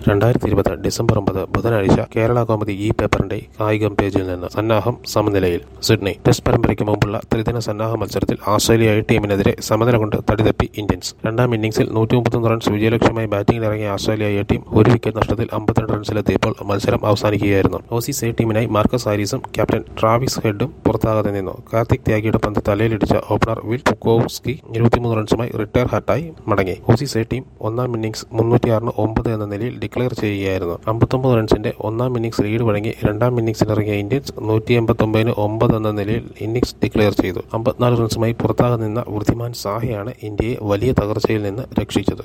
രണ്ടായിരത്തി ഇരുപത് ഡിസംബർ ഒമ്പത് ബുധനാഴ്ച കേരള കോമഡി ഈ പേപ്പറിന്റെ കായികം പേജിൽ നിന്ന് സന്നാഹം സമനിലയിൽ സിഡ്നി ടെസ്റ്റ് പരമ്പരയ്ക്ക് മുമ്പുള്ള ത്രിദിന സന്നാഹ മത്സരത്തിൽ ഓസ്ട്രേലിയ ടീമിനെതിരെ സമനില കൊണ്ട് തടിതപ്പി ഇന്ത്യൻസ് രണ്ടാം ഇന്നിംഗ്സിൽ നൂറ്റി മുപ്പത്തൊന്ന് റൺസ് വിജയലക്ഷ്യമായി ബാറ്റിംഗിനിറങ്ങിയ ഓസ്ട്രേലിയ ടീം ഒരു വിക്കറ്റ് നഷ്ടത്തിൽ അമ്പത്തിരണ്ട് റൺസിലെത്തിയപ്പോൾ മത്സരം അവസാനിക്കുകയായിരുന്നു ഓസീസ് എ ടീമിനായി മാർക്കസ് ഹാരിസും ക്യാപ്റ്റൻ ട്രാവിസ് ഹെഡും പുറത്താകാതെ നിന്നു കാർത്തിക് ത്യാഗിയുടെ പന്ത് തലയിലിടിച്ച ഓപ്പണർ വിൽ പുക്കോവ്സ്കി ഇരുപത്തിമൂന്ന് റൺസുമായി റിട്ടയർ ഹാർട്ടായി മടങ്ങി ഓസീസ് എ ടീം ഒന്നാം ഇന്നിംഗ്സ് മുന്നൂറ്റിയാറിന് ഒമ്പത് എന്ന നിലയിൽ ഡിക്ലെയർ ചെയ്യുകയായിരുന്നു അമ്പത്തൊമ്പത് റൺസിന്റെ ഒന്നാം ഇന്നിംഗ്സ് ലീഡ് വഴങ്ങി രണ്ടാം ഇന്നിംഗ്സിൽ ഇറങ്ങിയ ഇന്ത്യൻസ് നൂറ്റി എൺപത്തൊമ്പതിന് ഒമ്പത് എന്ന നിലയിൽ ഇന്നിംഗ്സ് ഡിക്ലെയർ ചെയ്തു അമ്പത്തിനാല് റൺസുമായി പുറത്താകെ നിന്ന വൃദ്ധിമാൻ സാഹയാണ് ഇന്ത്യയെ വലിയ തകർച്ചയിൽ നിന്ന് രക്ഷിച്ചത്